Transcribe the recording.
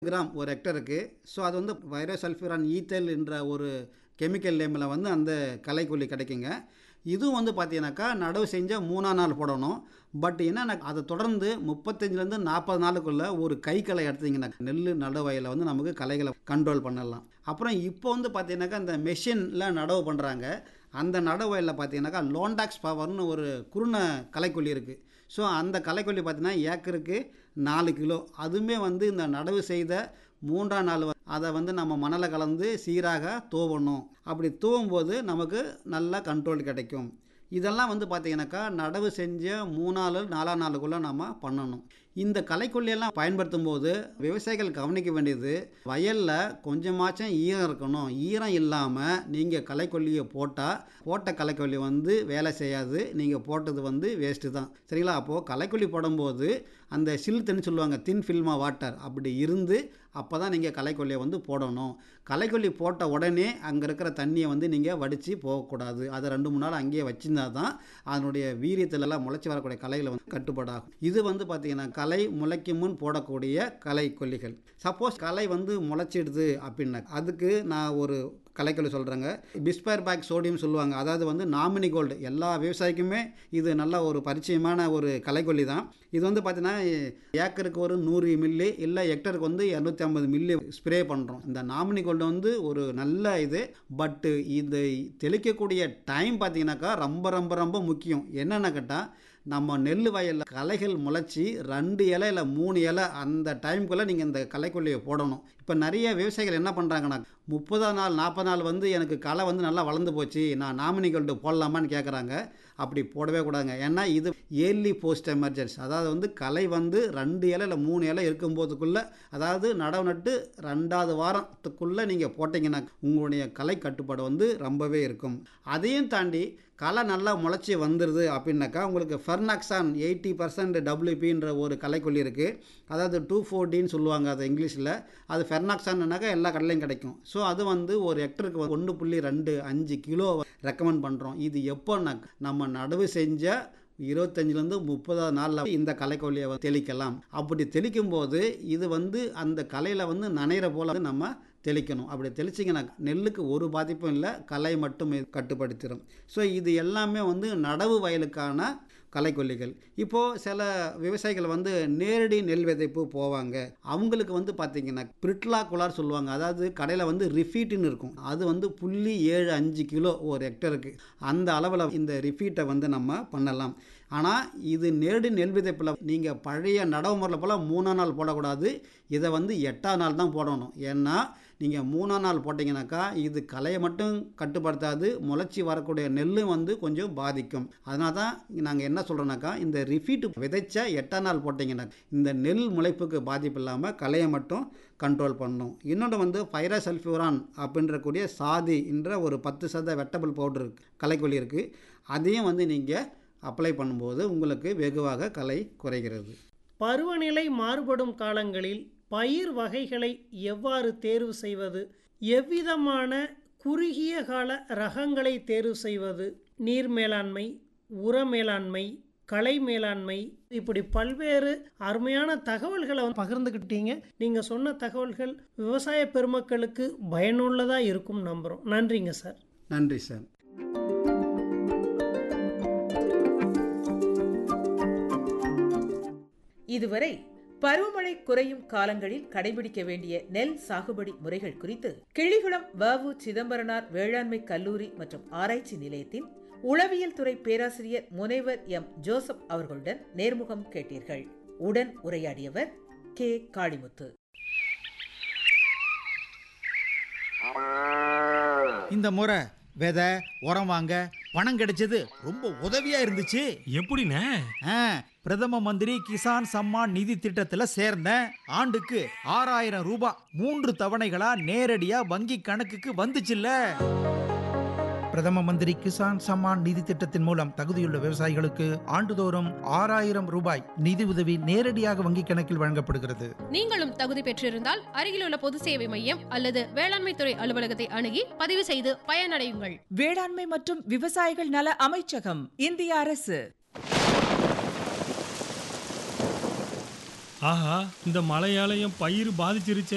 gram ஒரு ஹெக்டருக்கு so அது வந்து வைரோசல்ஃபிரான் ஈத்தல் என்ற ஒரு கெமிக்கல் நேமில் வந்து அந்த களைக்கொல்லி கிடைக்குங்க இதுவும் வந்து பார்த்தீங்கன்னாக்கா நடவு செஞ்சால் மூணாம் நாள் போடணும் பட் என்னென்ன அதை தொடர்ந்து முப்பத்தஞ்சுலேருந்து நாற்பது நாளுக்குள்ளே ஒரு கை களை எடுத்தீங்கன்னா நெல் நடவயலில் வந்து நமக்கு களைகளை கண்ட்ரோல் பண்ணலாம் அப்புறம் இப்போ வந்து பார்த்தீங்கன்னாக்கா இந்த மெஷினில் நடவு பண்ணுறாங்க அந்த நடவயலில் பார்த்தீங்கன்னாக்கா லோண்டாக்ஸ் பவர்னு ஒரு குருண களைக்கொல்லி இருக்குது ஸோ அந்த களைக்கொல்லி பார்த்தீங்கன்னா ஏக்கருக்கு நாலு கிலோ அதுவுமே வந்து இந்த நடவு செய்த மூன்றாம் நாள் வ- அதை வந்து நம்ம மணலை கலந்து சீராக தூவணும் அப்படி தூவும்போது நமக்கு நல்ல கண்ட்ரோல் கிடைக்கும் இதெல்லாம் வந்து பார்த்தீங்கன்னாக்கா நடவு செஞ்ச மூணாள் நாலாம் நாளுக்குள்ளே நம்ம பண்ணணும் இந்த களைக்கொல்லியெல்லாம் பயன்படுத்தும் போது விவசாயிகள் கவனிக்க வேண்டியது வயலில் கொஞ்சமாச்சும் ஈரம் இருக்கணும் ஈரம் இல்லாமல் நீங்கள் களைக்கொல்லியை போட்டால் போட்ட களைக்கொல்லி வந்து வேலை செய்யாது நீங்கள் போட்டது வந்து வேஸ்ட்டு தான் சரிங்களா அப்போது களைக்கொல்லி போடும்போது அந்த சில் தண்ணி சொல்லுவாங்க தின் ஃபில்மா வாட்டர் அப்படி இருந்து அப்போ தான் நீங்கள் களைக்கொல்லியை வந்து போடணும் களைக்கொல்லி போட்ட உடனே அங்கே இருக்கிற தண்ணியை வந்து நீங்கள் வடித்து போகக்கூடாது அதை ரெண்டு மூணு நாள் அங்கேயே வச்சிருந்தா தான் அதனுடைய வீரியத்திலலாம் முளைச்சி வரக்கூடிய களைகளை வந்து கட்டுப்படாகும் இது வந்து பார்த்திங்கன்னா களை முளைக்கும் முன் போடக்கூடிய களை கொல்லிகள் சப்போஸ் களை வந்து முளைச்சிடுது அப்படின்னா அதுக்கு நான் ஒரு கலைக்கொல்லி சொல்கிறேங்க பிஸ்பயர் பேக் சோடியம் சொல்லுவாங்க அதாவது வந்து நாமினி கோல்டு எல்லா விவசாயிக்குமே இது நல்ல ஒரு பரிச்சயமான ஒரு கலைக்கொல்லி தான் இது வந்து பார்த்தீங்கன்னா ஏக்கருக்கு ஒரு நூறு மில்லி இல்லை ஹெக்டருக்கு வந்து இரநூத்தி ஐம்பது மில்லி ஸ்ப்ரே பண்ணுறோம் இந்த நாமினி கோல்டு வந்து ஒரு நல்ல இது பட்டு இது தெளிக்கக்கூடிய டைம் பார்த்தீங்கன்னாக்கா ரொம்ப ரொம்ப ரொம்ப முக்கியம் என்னென்ன கேட்டால் நம்ம நெல் வயலில் களைகள் முளைச்சி ரெண்டு இலை இல்லை மூணு இலை அந்த டைம்குள்ளே நீங்கள் இந்த களைக்கொல்லியை போடணும் இப்போ நிறைய விவசாயிகள் என்ன பண்ணுறாங்கன்னா முப்பதாம் நாள் நாற்பது நாள் வந்து எனக்கு களை வந்து நல்லா வளர்ந்து போச்சு நான் நாமினி கோல்டு போடலாமான்னு கேட்குறாங்க அப்படி போடவே கூடாதுங்க ஏன்னா இது ஏர்லி போஸ்ட் எமர்ஜென்சி அதாவது வந்து களை வந்து ரெண்டு இலை இல்லை மூணு இலை இருக்கும்போதுக்குள்ளே அதாவது நடவு நட்டு ரெண்டாவது வாரத்துக்குள்ளே நீங்கள் போட்டிங்கன்னா உங்களுடைய களை கட்டுப்பாடு வந்து ரொம்பவே இருக்கும் அதையும் தாண்டி களை நல்லா முளைச்சி வந்துடுது அப்படின்னாக்கா உங்களுக்கு ஃபெர்னாக்சான் எயிட்டி பர்சன்ட் டபிள்யூபின்ற ஒரு களைக்கொல்லி இருக்குது அதாவது டூ ஃபோர்டின்னு சொல்லுவாங்க அது இங்கிலீஷில் அது ஃபெர்னாக்சான்னாக்கா எல்லா கடலையும் கிடைக்கும் ஸோ அது வந்து ஒரு ஹெக்டருக்கு ஒன்று புள்ளி ரெண்டு அஞ்சு கிலோ ரெக்கமெண்ட் பண்ணுறோம் இது எப்போன்னா நம்ம நடவு செஞ்ச இருபத்தஞ்சிலேருந்து முப்பதாவது நாளில் இந்த களைக்கொல்லியை வந்து தெளிக்கலாம் அப்படி தெளிக்கும் போது இது வந்து அந்த கலையில் வந்து நனைகிற போல் வந்து நம்ம தெளிக்கணும் அப்படி தெளிச்சிங்கன்னா நெல்லுக்கு ஒரு பாதிப்பும் இல்லை களை மட்டும் இது கட்டுப்படுத்திடும் ஸோ இது எல்லாமே வந்து நடவு வயலுக்கான களைக்கொல்லிகள் இப்போது சில விவசாயிகள் வந்து நேரடி நெல் விதைப்பு போவாங்க அவங்களுக்கு வந்து பார்த்திங்கன்னா பிரிட்லா குலார் சொல்லுவாங்க அதாவது கடையில் வந்து ரிஃபீட்டுன்னு இருக்கும் அது வந்து புள்ளி ஏழு அஞ்சு கிலோ ஒரு ஹெக்டருக்கு அந்த அளவில் இந்த ரிஃபீட்டை வந்து நம்ம பண்ணலாம் ஆனால் இது நேரடி நெல் விதைப்பில் நீங்கள் பழைய நடவு முறையில் போல் மூணாம் நாள் போடக்கூடாது இதை வந்து எட்டாம் நாள் தான் போடணும் ஏன்னா நீங்கள் மூணாம் நாள் போட்டிங்கனாக்கா இது களையை மட்டும் கட்டுப்படுத்தாது முளைச்சி வரக்கூடிய நெல்லும் வந்து கொஞ்சம் பாதிக்கும் அதனால தான் நாங்கள் என்ன சொல்கிறோன்னாக்கா இந்த ரிஃபீட் விதைச்ச எட்டாம் நாள் போட்டிங்கன்னா இந்த நெல் முளைப்புக்கு பாதிப்பு இல்லாமல் களையை மட்டும் கண்ட்ரோல் பண்ணணும் இன்னொன்று வந்து பைராசல்ஃபியூரான் அப்படின்றக்கூடிய சாதி என்ற ஒரு பத்து சத வெட்டபிள் பவுடர் களைக்கொல்லி இருக்குது அதையும் வந்து நீங்கள் அப்ளை பண்ணும்போது உங்களுக்கு வெகுவாக களை குறைகிறது பருவநிலை மாறுபடும் காலங்களில் பயிர் வகைகளை எவ்வாறு தேர்வு செய்வது எவ்விதமான குறுகிய கால ரகங்களை தேர்வு செய்வது நீர் மேலாண்மை உர மேலாண்மை களை மேலாண்மை இப்படி பல்வேறு அருமையான தகவல்களை வந்து பகிர்ந்துக்கிட்டீங்க நீங்கள் சொன்ன தகவல்கள் விவசாய பெருமக்களுக்கு பயனுள்ளதாக இருக்கும் நம்புகிறோம் நன்றிங்க சார் நன்றி சார் இதுவரை பருவமழை குறையும் காலங்களில் கடைபிடிக்க வேண்டிய நெல் சாகுபடி முறைகள் குறித்து கிள்ளிகுளம் வவு சிதம்பரனார் வேளாண்மை கல்லூரி மற்றும் ஆராய்ச்சி நிலையத்தின் உளவியல் துறை பேராசிரியர் முனைவர் எம் ஜோசப் அவர்களுடன் நேர்முகம் கேட்டீர்கள் உடன் உரையாடியவர் கே காளிமுத்து இந்த முறை விதை உரம் வாங்க பணம் கிடைச்சது ரொம்ப உதவியா இருந்துச்சு எப்படிண்ணே ஆ, பிரதம மந்திரி கிசான் சம்மான் நிதி திட்டத்துல சேர்ந்தேன் ஆண்டுக்கு ஆறாயிரம் ரூபாய் மூன்று தவணைகளா நேரடியா வங்கி கணக்குக்கு வந்துச்சுல்ல பிரதம மந்திரி கிசான் சம்மான் நிதி திட்டத்தின் மூலம் தகுதியுள்ள விவசாயிகளுக்கு ஆண்டுதோறும் ஆறாயிரம் ரூபாய் நிதி உதவி நேரடியாக வங்கிக் கணக்கில் வழங்கப்படுகிறது நீங்களும் தகுதி பெற்றிருந்தால் அருகிலுள்ள பொது சேவை மையம் அல்லது வேளாண்மை துறை அலுவலகத்தை அணுகி பதிவு செய்து பயனடையுங்கள் வேளாண்மை மற்றும் விவசாயிகள் நல அமைச்சகம் இந்திய அரசு ஆஹா இந்த மழையால என் பயிர் பாதிச்சிருச்சே